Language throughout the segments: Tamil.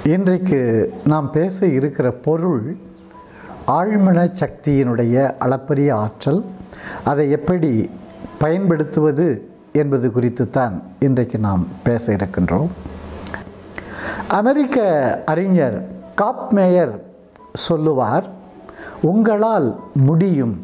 இன்றைக்கு நாம் பேச இருக்கிற பொருள் ஆழ்மன சக்தியினுடைய அளப்பரிய ஆற்றல் அதை எப்படி பயன்படுத்துவது என்பது குறித்து தான் இன்றைக்கு நாம் பேச இருக்கின்றோம் அமெரிக்க அறிஞர் காப்மேயர் சொல்லுவார் உங்களால் முடியும்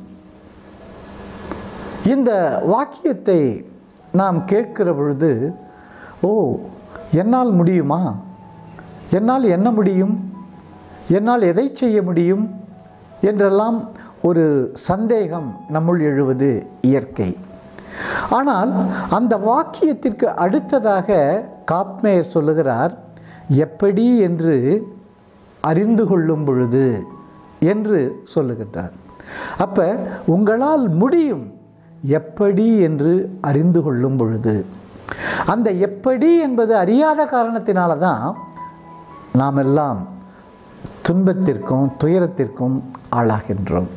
இந்த வாக்கியத்தை நாம் கேட்கிற பொழுது ஓ என்னால் முடியுமா என்னால் என்ன முடியும் என்னால் எதை செய்ய முடியும் என்றெல்லாம் ஒரு சந்தேகம் நம்முள் எழுவது இயற்கை ஆனால் அந்த வாக்கியத்திற்கு அடுத்ததாக காப்மேயர் சொல்லுகிறார் எப்படி என்று அறிந்து கொள்ளும் பொழுது என்று சொல்லுகின்றார் அப்போ உங்களால் முடியும் எப்படி என்று அறிந்து கொள்ளும் பொழுது அந்த எப்படி என்பது அறியாத காரணத்தினால தான் நாம் எல்லாம் துன்பத்திற்கும் துயரத்திற்கும் ஆளாகின்றோம்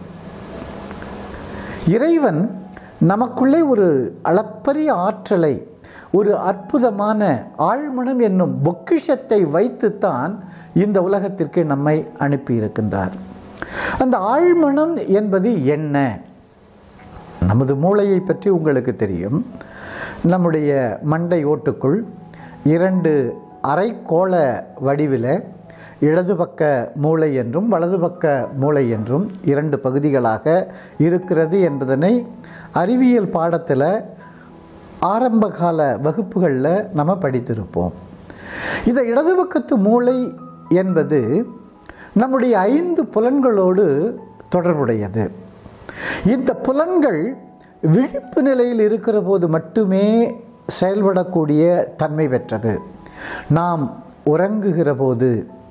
இறைவன் நமக்குள்ளே ஒரு அளப்பரிய ஆற்றலை ஒரு அற்புதமான ஆழ்மனம் என்னும் பொக்கிஷத்தை வைத்துத்தான் இந்த உலகத்திற்கு நம்மை அனுப்பியிருக்கின்றார் அந்த ஆழ்மனம் என்பது என்ன நமது மூளையை பற்றி உங்களுக்கு தெரியும் நம்முடைய மண்டை ஓட்டுக்குள் இரண்டு அரைக்கோள வடிவில் இடது பக்க மூளை என்றும் வலது பக்க மூளை என்றும் இரண்டு பகுதிகளாக இருக்கிறது என்பதனை அறிவியல் பாடத்தில் ஆரம்பகால வகுப்புகளில் நம்ம படித்திருப்போம் இந்த இடது பக்கத்து மூளை என்பது நம்முடைய ஐந்து புலன்களோடு தொடர்புடையது இந்த புலன்கள் விழிப்பு நிலையில் இருக்கிற போது மட்டுமே செயல்படக்கூடிய தன்மை பெற்றது நாம் உறங்குகிற போது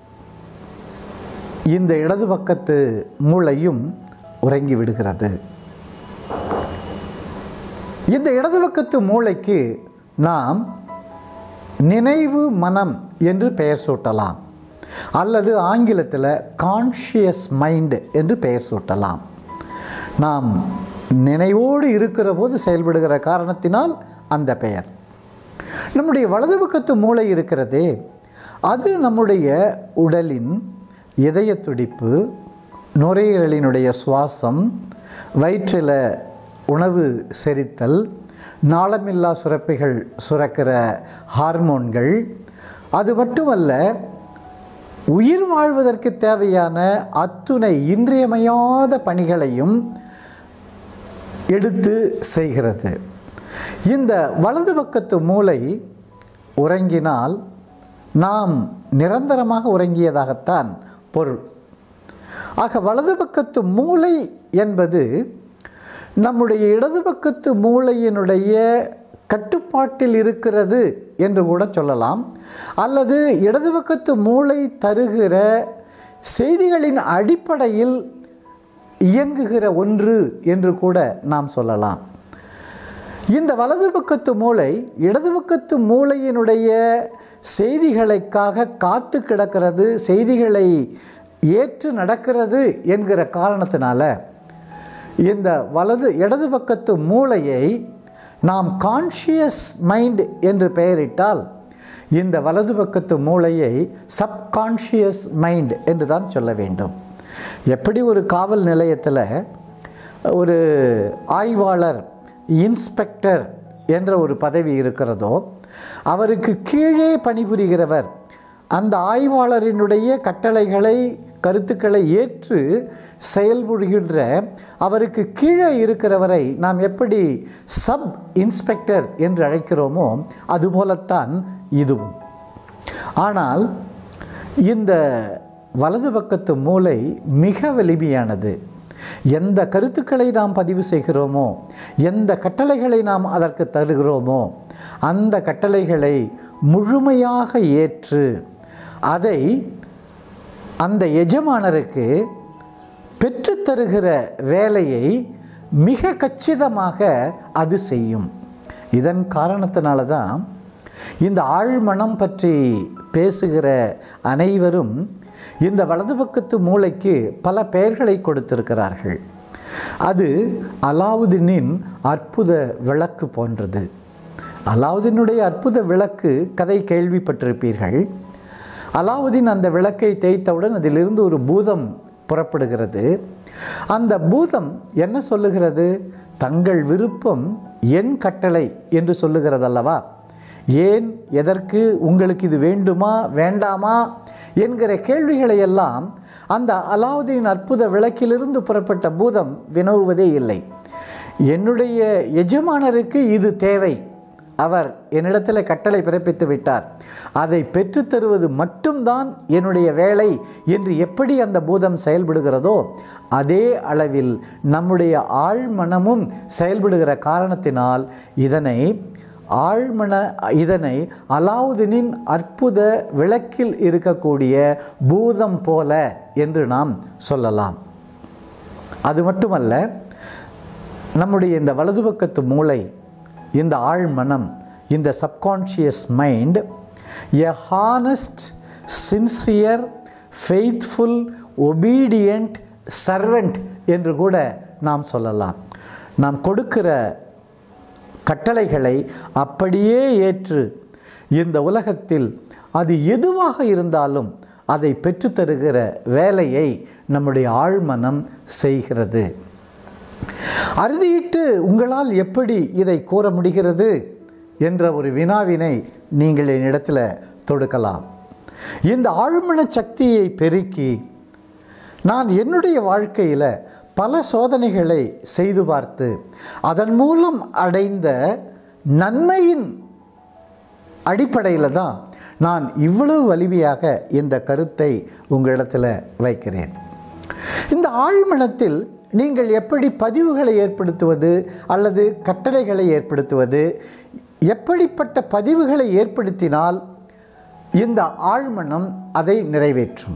இந்த இடது பக்கத்து மூளையும் உறங்கி விடுகிறது இந்த இடது பக்கத்து மூளைக்கு நாம் நினைவு மனம் என்று பெயர் சூட்டலாம் அல்லது ஆங்கிலத்தில் கான்ஷியஸ் மைண்ட் என்று பெயர் சூட்டலாம் நாம் நினைவோடு இருக்கிற போது செயல்படுகிற காரணத்தினால் அந்த பெயர் நம்முடைய வலது பக்கத்து மூளை இருக்கிறதே அது நம்முடைய உடலின் இதய துடிப்பு நுரையீரலினுடைய சுவாசம் வயிற்றில் உணவு செரித்தல் நாளமில்லா சுரப்பிகள் சுரக்கிற ஹார்மோன்கள் அது மட்டுமல்ல உயிர் வாழ்வதற்கு தேவையான அத்துணை இன்றியமையாத பணிகளையும் எடுத்து செய்கிறது இந்த வலது பக்கத்து மூளை உறங்கினால் நாம் நிரந்தரமாக உறங்கியதாகத்தான் பொருள் ஆக வலது பக்கத்து மூளை என்பது நம்முடைய இடது பக்கத்து மூளையினுடைய கட்டுப்பாட்டில் இருக்கிறது என்று கூட சொல்லலாம் அல்லது இடது பக்கத்து மூளை தருகிற செய்திகளின் அடிப்படையில் இயங்குகிற ஒன்று என்று கூட நாம் சொல்லலாம் இந்த வலது பக்கத்து மூளை இடது பக்கத்து மூளையினுடைய செய்திகளுக்காக காத்து கிடக்கிறது செய்திகளை ஏற்று நடக்கிறது என்கிற காரணத்தினால இந்த வலது இடது பக்கத்து மூளையை நாம் கான்ஷியஸ் மைண்ட் என்று பெயரிட்டால் இந்த வலது பக்கத்து மூளையை சப்கான்ஷியஸ் மைண்ட் என்று தான் சொல்ல வேண்டும் எப்படி ஒரு காவல் நிலையத்தில் ஒரு ஆய்வாளர் இன்ஸ்பெக்டர் என்ற ஒரு பதவி இருக்கிறதோ அவருக்கு கீழே பணிபுரிகிறவர் அந்த ஆய்வாளரினுடைய கட்டளைகளை கருத்துக்களை ஏற்று செயல்படுகின்ற அவருக்கு கீழே இருக்கிறவரை நாம் எப்படி சப் இன்ஸ்பெக்டர் என்று அழைக்கிறோமோ அதுபோலத்தான் இதுவும் ஆனால் இந்த வலது பக்கத்து மூளை மிக வலிமையானது எந்த கருத்துக்களை நாம் பதிவு செய்கிறோமோ எந்த கட்டளைகளை நாம் அதற்கு தருகிறோமோ அந்த கட்டளைகளை முழுமையாக ஏற்று அதை அந்த எஜமானருக்கு பெற்றுத்தருகிற வேலையை மிக கச்சிதமாக அது செய்யும் இதன் காரணத்தினால தான் இந்த ஆழ்மனம் பற்றி பேசுகிற அனைவரும் இந்த வலது பக்கத்து மூளைக்கு பல பெயர்களை கொடுத்திருக்கிறார்கள் அது அலாவுதீனின் அற்புத விளக்கு போன்றது அலாவுதீனுடைய அற்புத விளக்கு கதை கேள்விப்பட்டிருப்பீர்கள் அலாவுதீன் அந்த விளக்கை தேய்த்தவுடன் அதிலிருந்து ஒரு பூதம் புறப்படுகிறது அந்த பூதம் என்ன சொல்லுகிறது தங்கள் விருப்பம் என் கட்டளை என்று சொல்லுகிறது அல்லவா ஏன் எதற்கு உங்களுக்கு இது வேண்டுமா வேண்டாமா என்கிற கேள்விகளை எல்லாம் அந்த அலாவுதீன் அற்புத விளக்கிலிருந்து புறப்பட்ட பூதம் வினவுவதே இல்லை என்னுடைய எஜமானருக்கு இது தேவை அவர் என்னிடத்தில் கட்டளை பிறப்பித்து விட்டார் அதை பெற்றுத் தருவது மட்டும்தான் என்னுடைய வேலை என்று எப்படி அந்த பூதம் செயல்படுகிறதோ அதே அளவில் நம்முடைய ஆழ்மனமும் செயல்படுகிற காரணத்தினால் இதனை ஆழ்மன இதனை அலாவுதீனின் அற்புத விளக்கில் இருக்கக்கூடிய பூதம் போல என்று நாம் சொல்லலாம் அது மட்டுமல்ல நம்முடைய இந்த வலது பக்கத்து மூளை இந்த ஆழ்மனம் இந்த subconscious mind a honest sincere faithful obedient servant என்று கூட நாம் சொல்லலாம் நாம் கொடுக்கிற கட்டளைகளை அப்படியே ஏற்று இந்த உலகத்தில் அது எதுவாக இருந்தாலும் அதை பெற்றுத்தருகிற வேலையை நம்முடைய ஆழ்மனம் செய்கிறது அறுதியிட்டு உங்களால் எப்படி இதை கூற முடிகிறது என்ற ஒரு வினாவினை நீங்கள் என்னிடத்தில் தொடுக்கலாம் இந்த ஆழ்மன சக்தியை பெருக்கி நான் என்னுடைய வாழ்க்கையில் பல சோதனைகளை செய்து பார்த்து அதன் மூலம் அடைந்த நன்மையின் அடிப்படையில் தான் நான் இவ்வளவு வலிமையாக இந்த கருத்தை உங்களிடத்தில் வைக்கிறேன் இந்த ஆழ்மனத்தில் நீங்கள் எப்படி பதிவுகளை ஏற்படுத்துவது அல்லது கட்டளைகளை ஏற்படுத்துவது எப்படிப்பட்ட பதிவுகளை ஏற்படுத்தினால் இந்த ஆழ்மனம் அதை நிறைவேற்றும்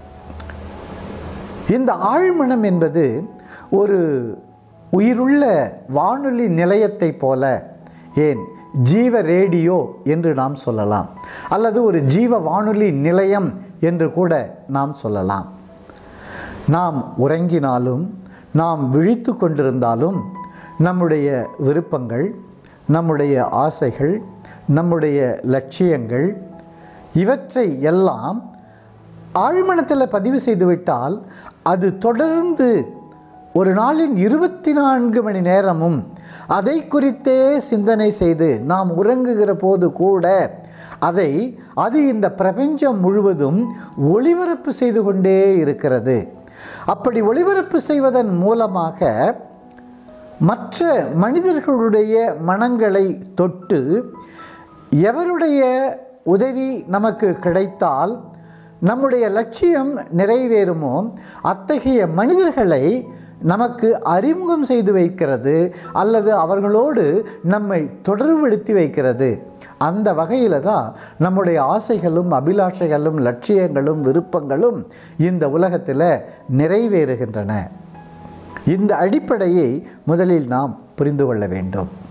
இந்த ஆழ்மனம் என்பது ஒரு உயிருள்ள வானொலி நிலையத்தைப் போல ஏன் ஜீவ ரேடியோ என்று நாம் சொல்லலாம் அல்லது ஒரு ஜீவ வானொலி நிலையம் என்று கூட நாம் சொல்லலாம் நாம் உறங்கினாலும் நாம் விழித்து கொண்டிருந்தாலும் நம்முடைய விருப்பங்கள் நம்முடைய ஆசைகள் நம்முடைய லட்சியங்கள் இவற்றை எல்லாம் ஆழ்மனத்தில் பதிவு செய்துவிட்டால் அது தொடர்ந்து ஒரு நாளின் இருபத்தி நான்கு மணி நேரமும் அதை குறித்தே சிந்தனை செய்து நாம் உறங்குகிற போது கூட அதை அது இந்த பிரபஞ்சம் முழுவதும் ஒளிபரப்பு செய்து கொண்டே இருக்கிறது அப்படி ஒளிபரப்பு செய்வதன் மூலமாக மற்ற மனிதர்களுடைய மனங்களை தொட்டு எவருடைய உதவி நமக்கு கிடைத்தால் நம்முடைய லட்சியம் நிறைவேறுமோ அத்தகைய மனிதர்களை நமக்கு அறிமுகம் செய்து வைக்கிறது அல்லது அவர்களோடு நம்மை தொடர்படுத்தி வைக்கிறது அந்த வகையில் தான் நம்முடைய ஆசைகளும் அபிலாஷைகளும் லட்சியங்களும் விருப்பங்களும் இந்த உலகத்தில் நிறைவேறுகின்றன இந்த அடிப்படையை முதலில் நாம் புரிந்து கொள்ள வேண்டும்